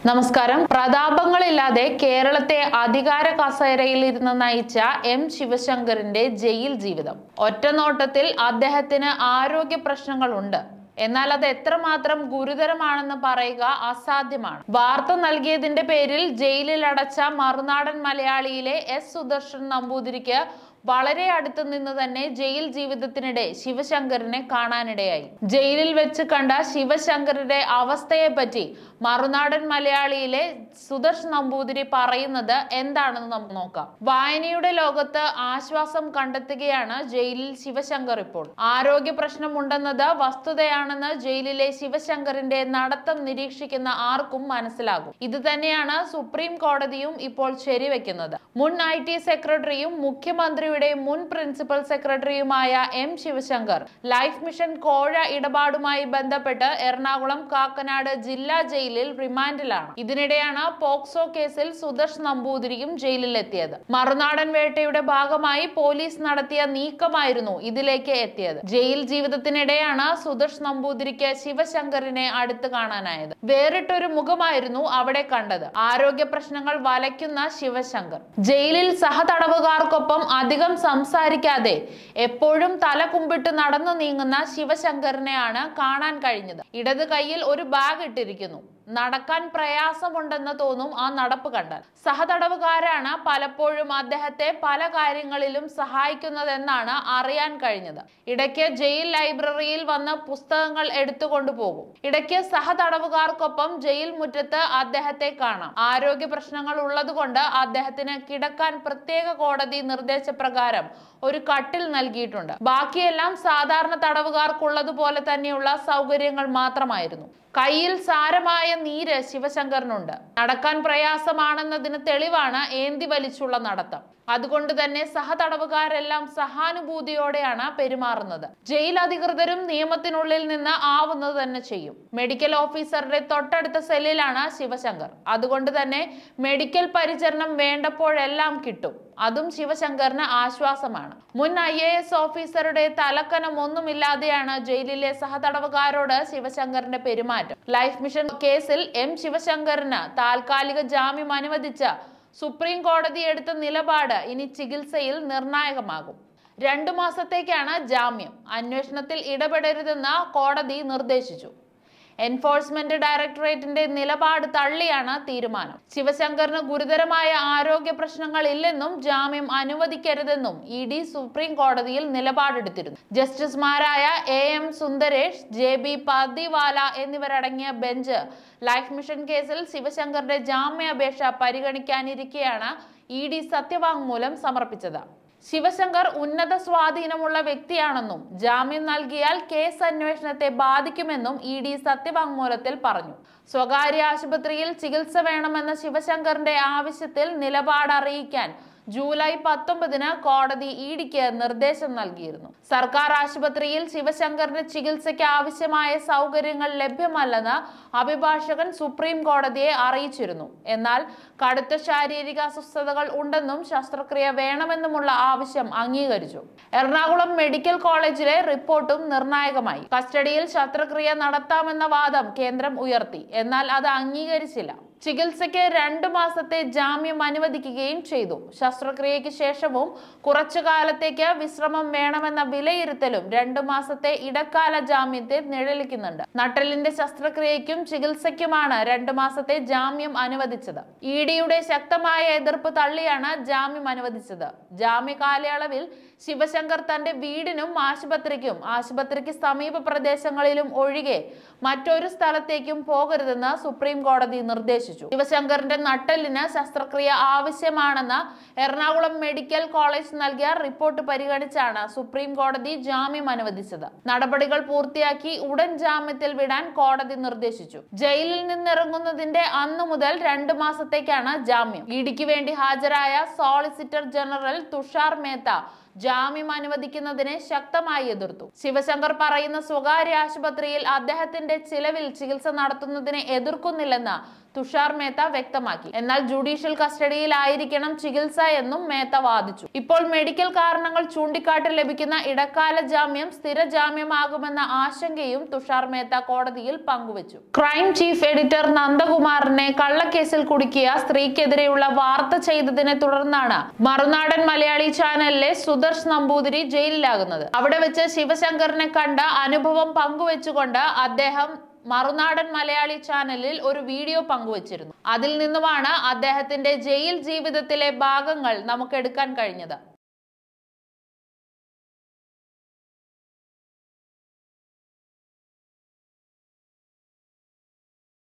നമസ്കാരം പ്രതാപങ്ങളില്ലാതെ കേരളത്തെ അധികാര കസേരയിൽ ഇരുന്ന് നയിച്ച എം ശിവശങ്കറിന്റെ ജയിൽ ജീവിതം ഒറ്റനോട്ടത്തിൽ അദ്ദേഹത്തിന് ആരോഗ്യ പ്രശ്നങ്ങളുണ്ട് എന്നാൽ അത് എത്രമാത്രം ഗുരുതരമാണെന്ന് പറയുക അസാധ്യമാണ് വാർത്ത നൽകിയതിന്റെ പേരിൽ ജയിലിൽ അടച്ച മറുനാടൻ മലയാളിയിലെ എസ് സുദർശൻ നമ്പൂതിരിക്ക് വളരെ അടുത്ത് നിന്ന് തന്നെ ജയിൽ ജീവിതത്തിനിടെ ശിവശങ്കറിനെ കാണാനിടയായി ജയിലിൽ വെച്ച് കണ്ട ശിവശങ്കറിന്റെ അവസ്ഥയെ പറ്റി മറുനാടൻ മലയാളിയിലെ സുദർശ് നമ്പൂതിരി പറയുന്നത് എന്താണെന്ന് നമുക്ക് നോക്കാം വായനയുടെ ലോകത്ത് ആശ്വാസം കണ്ടെത്തുകയാണ് ജയിലിൽ ശിവശങ്കർ ഇപ്പോൾ ആരോഗ്യ പ്രശ്നമുണ്ടെന്നത് വസ്തുതയാണെന്ന് ജയിലിലെ ശിവശങ്കറിന്റെ നടത്തം നിരീക്ഷിക്കുന്ന ആർക്കും മനസ്സിലാകും ഇത് തന്നെയാണ് സുപ്രീം കോടതിയും ഇപ്പോൾ ശരിവെക്കുന്നത് മുൻ ഐ ടി സെക്രട്ടറിയും മുഖ്യമന്ത്രിയുടെ മുൻ പ്രിൻസിപ്പൽ സെക്രട്ടറിയുമായ എം ശിവശങ്കർ ലൈഫ് മിഷൻ കോഴ ഇടപാടുമായി ബന്ധപ്പെട്ട് എറണാകുളം കാക്കനാട് ജില്ലാ ജയിലിൽ റിമാൻഡിലാണ് ഇതിനിടെയാണ് പോക്സോ കേസിൽ സുദർശ് നമ്പൂതിരിയും ജയിലിലെത്തിയത് മറുനാടൻ വേട്ടയുടെ ഭാഗമായി പോലീസ് നടത്തിയ നീക്കമായിരുന്നു ഇതിലേക്ക് എത്തിയത് ജയിൽ ജീവിതത്തിനിടെയാണ് സുദർശ് നമ്പൂതിരിക്ക് ശിവശങ്കറിനെ അടുത്ത് കാണാനായത് വേറിട്ടൊരു മുഖമായിരുന്നു അവിടെ കണ്ടത് ആരോഗ്യ പ്രശ്നങ്ങൾ വലയ്ക്കുന്ന ശിവശങ്കർ ജയിലിൽ സഹതടവുകാർക്കൊപ്പം അധികം സംസാരിക്കാതെ എപ്പോഴും തല കുമ്പിട്ട് നടന്നു നീങ്ങുന്ന ശിവശങ്കറിനെയാണ് കാണാൻ കഴിഞ്ഞത് ഇടത് കൈയിൽ ഒരു ബാഗ് ഇട്ടിരിക്കുന്നു നടക്കാൻ പ്രയാസമുണ്ടെന്ന് തോന്നും ആ നടപ്പ് കണ്ടാൽ സഹതടവുകാരാണ് പലപ്പോഴും അദ്ദേഹത്തെ പല കാര്യങ്ങളിലും സഹായിക്കുന്നതെന്നാണ് അറിയാൻ കഴിഞ്ഞത് ഇടയ്ക്ക് ജയിൽ ലൈബ്രറിയിൽ വന്ന് പുസ്തകങ്ങൾ എടുത്തുകൊണ്ടു പോകും ഇടയ്ക്ക് സഹതടവുകാർക്കൊപ്പം ജയിൽ മുറ്റത്ത് അദ്ദേഹത്തെ കാണാം ആരോഗ്യ പ്രശ്നങ്ങൾ ഉള്ളതുകൊണ്ട് അദ്ദേഹത്തിന് കിടക്കാൻ പ്രത്യേക കോടതി നിർദ്ദേശപ്രകാരം ഒരു കട്ടിൽ നൽകിയിട്ടുണ്ട് ബാക്കിയെല്ലാം സാധാരണ തടവുകാർക്കുള്ളതുപോലെ തന്നെയുള്ള സൗകര്യങ്ങൾ മാത്രമായിരുന്നു കയ്യിൽ സാരമായ നീര് ശിവശങ്കറിനുണ്ട് നടക്കാൻ പ്രയാസമാണെന്നതിന് തെളിവാണ് ഏന്തി വലിച്ചുള്ള നടത്തം അതുകൊണ്ട് തന്നെ സഹതടവുകാരെല്ലാം സഹാനുഭൂതിയോടെയാണ് പെരുമാറുന്നത് ജയിൽ അധികൃതരും നിയമത്തിനുള്ളിൽ നിന്ന് ആവുന്നത് തന്നെ ചെയ്യും മെഡിക്കൽ ഓഫീസറുടെ തൊട്ടടുത്ത സെല്ലിലാണ് ശിവശങ്കർ അതുകൊണ്ട് തന്നെ മെഡിക്കൽ പരിചരണം വേണ്ടപ്പോഴെല്ലാം കിട്ടും അതും ശിവശങ്കറിന് ആശ്വാസമാണ് മുൻ ഐ എ എസ് ഓഫീസറുടെ തലക്കനം ഒന്നുമില്ലാതെയാണ് ജയിലിലെ സഹതടവുകാരോട് ശിവശങ്കറിന്റെ പെരുമാറ്റം ലൈഫ് മിഷൻ കേസിൽ എം ശിവശങ്കറിന് താൽക്കാലിക ജാമ്യം അനുവദിച്ച സുപ്രീം കോടതി എടുത്ത നിലപാട് ഇനി ചികിത്സയിൽ നിർണായകമാകും രണ്ടു മാസത്തേക്കാണ് ജാമ്യം അന്വേഷണത്തിൽ ഇടപെടരുതെന്ന് കോടതി നിർദ്ദേശിച്ചു എൻഫോഴ്സ്മെന്റ് ഡയറക്ടറേറ്റിന്റെ നിലപാട് തള്ളിയാണ് തീരുമാനം ശിവശങ്കറിന് ഗുരുതരമായ ആരോഗ്യ പ്രശ്നങ്ങൾ ഇല്ലെന്നും ജാമ്യം അനുവദിക്കരുതെന്നും ഇ ഡി സുപ്രീം കോടതിയിൽ നിലപാടെടുത്തിരുന്നു ജസ്റ്റിസുമാരായ A M Sundaresh J B Pardiwala എന്നിവരടങ്ങിയ ബെഞ്ച് ലൈഫ് മിഷൻ കേസിൽ ശിവശങ്കറിന്റെ ജാമ്യാപേക്ഷ പരിഗണിക്കാനിരിക്കെയാണ് ഇ ഡി സത്യവാങ്മൂലം സമർപ്പിച്ചത് ശിവശങ്കർ ഉന്നത സ്വാധീനമുള്ള വ്യക്തിയാണെന്നും ജാമ്യം നൽകിയാൽ കേസ് അന്വേഷണത്തെ ബാധിക്കുമെന്നും ഇ ഡി സത്യവാങ്മൂലത്തിൽ പറഞ്ഞു സ്വകാര്യ ആശുപത്രിയിൽ ചികിത്സ വേണമെന്ന ശിവശങ്കറിന്റെ ആവശ്യത്തിൽ നിലപാട് അറിയിക്കാൻ ജൂലൈ പത്തൊമ്പതിന് കോടതി ഇഡിക്ക് നിർദ്ദേശം നൽകിയിരുന്നു സർക്കാർ ആശുപത്രിയിൽ ശിവശങ്കറിന് ചികിത്സയ്ക്ക് ആവശ്യമായ സൗകര്യങ്ങൾ ലഭ്യമല്ലെന്ന് അഭിഭാഷകൻ സുപ്രീം കോടതിയെ അറിയിച്ചിരുന്നു എന്നാൽ കടുത്ത ശാരീരിക അസ്വസ്ഥതകൾ ഉണ്ടെന്നും ശസ്ത്രക്രിയ വേണമെന്നുമുള്ള ആവശ്യം അംഗീകരിച്ചു എറണാകുളം മെഡിക്കൽ കോളേജിലെ റിപ്പോർട്ടും നിർണായകമായി കസ്റ്റഡിയിൽ ശസ്ത്രക്രിയ നടത്താമെന്ന വാദം കേന്ദ്രം ഉയർത്തി എന്നാൽ അത് അംഗീകരിച്ചില്ല ചികിത്സയ്ക്ക് രണ്ടു മാസത്തെ ജാമ്യം അനുവദിക്കുകയും ചെയ്തു ശസ്ത്രക്രിയയ്ക്ക് ശേഷവും കുറച്ചു കാലത്തേക്ക് വിശ്രമം വേണമെന്ന വിലയിരുത്തലും രണ്ടു മാസത്തെ ഇടക്കാല ജാമ്യത്തെ നിഴലിക്കുന്നുണ്ട് നട്ടലിന്റെ ശസ്ത്രക്രിയയ്ക്കും ചികിത്സയ്ക്കുമാണ് രണ്ടു മാസത്തെ ജാമ്യം അനുവദിച്ചത് ഇ ഡിയുടെ ശക്തമായ എതിർപ്പ് തള്ളിയാണ് ജാമ്യം അനുവദിച്ചത് ജാമ്യ കാലയളവിൽ ശിവശങ്കർ തന്റെ വീടിനും ആശുപത്രിക്കും ആശുപത്രിക്ക് സമീപ പ്രദേശങ്ങളിലും ഒഴികെ മറ്റൊരു സ്ഥലത്തേക്കും പോകരുതെന്ന് സുപ്രീം കോടതി നിർദ്ദേശിച്ചു ശിവശങ്കറിന്റെ നട്ടലിന് ശസ്ത്രക്രിയ ആവശ്യമാണെന്ന് എറണാകുളം മെഡിക്കൽ കോളേജ് നൽകിയ റിപ്പോർട്ട് പരിഗണിച്ചാണ് സുപ്രീം കോടതി ജാമ്യം അനുവദിച്ചത് നടപടികൾ പൂർത്തിയാക്കി ഉടൻ ജാമ്യത്തിൽ വിടാൻ കോടതി നിർദ്ദേശിച്ചു ജയിലിൽ നിന്നിറങ്ങുന്നതിന്റെ അന്നു മുതൽ രണ്ടു മാസത്തേക്കാണ് ജാമ്യം ഇഡിക്ക് വേണ്ടി ഹാജരായ സോളിസിറ്റർ ജനറൽ തുഷാർ മേത്ത ജാമ്യം അനുവദിക്കുന്നതിനെ ശക്തമായി എതിർത്തു ശിവശങ്കർ പറയുന്ന സ്വകാര്യ ആശുപത്രിയിൽ അദ്ദേഹത്തിന്റെ ചിലവിൽ ചികിത്സ നടത്തുന്നതിനെ എതിർക്കുന്നില്ലെന്ന് തുഷാർ മേത്ത വ്യക്തമാക്കി എന്നാൽ ജുഡീഷ്യൽ കസ്റ്റഡിയിലായിരിക്കണം ചികിത്സ എന്നും മേത്ത വാദിച്ചു ഇപ്പോൾ മെഡിക്കൽ കാരണങ്ങൾ ചൂണ്ടിക്കാട്ടി ലഭിക്കുന്ന ഇടക്കാല ജാമ്യം സ്ഥിര ജാമ്യമാകുമെന്ന ആശങ്കയും തുഷാർ മേത്ത കോടതിയിൽ പങ്കുവച്ചു ക്രൈം ചീഫ് എഡിറ്റർ നന്ദകുമാറിനെ കള്ളക്കേസിൽ കുടുക്കിയ സ്ത്രീക്കെതിരെയുള്ള വാർത്ത ചെയ്തതിനെ തുടർന്നാണ് മറുനാടൻ മലയാളി ചാനലിലെ സുദർശ് നമ്പൂതിരി ജയിലിലാകുന്നത് അവിടെ വെച്ച് ശിവശങ്കറിനെ കണ്ട അനുഭവം പങ്കുവെച്ചുകൊണ്ട് അദ്ദേഹം മറുനാടൻ മലയാളി ചാനലിൽ ഒരു വീഡിയോ പങ്കുവച്ചിരുന്നു അതിൽ നിന്നുമാണ് അദ്ദേഹത്തിന്റെ ജയിൽ ജീവിതത്തിലെ ഭാഗങ്ങൾ നമുക്ക് എടുക്കാൻ കഴിഞ്ഞത്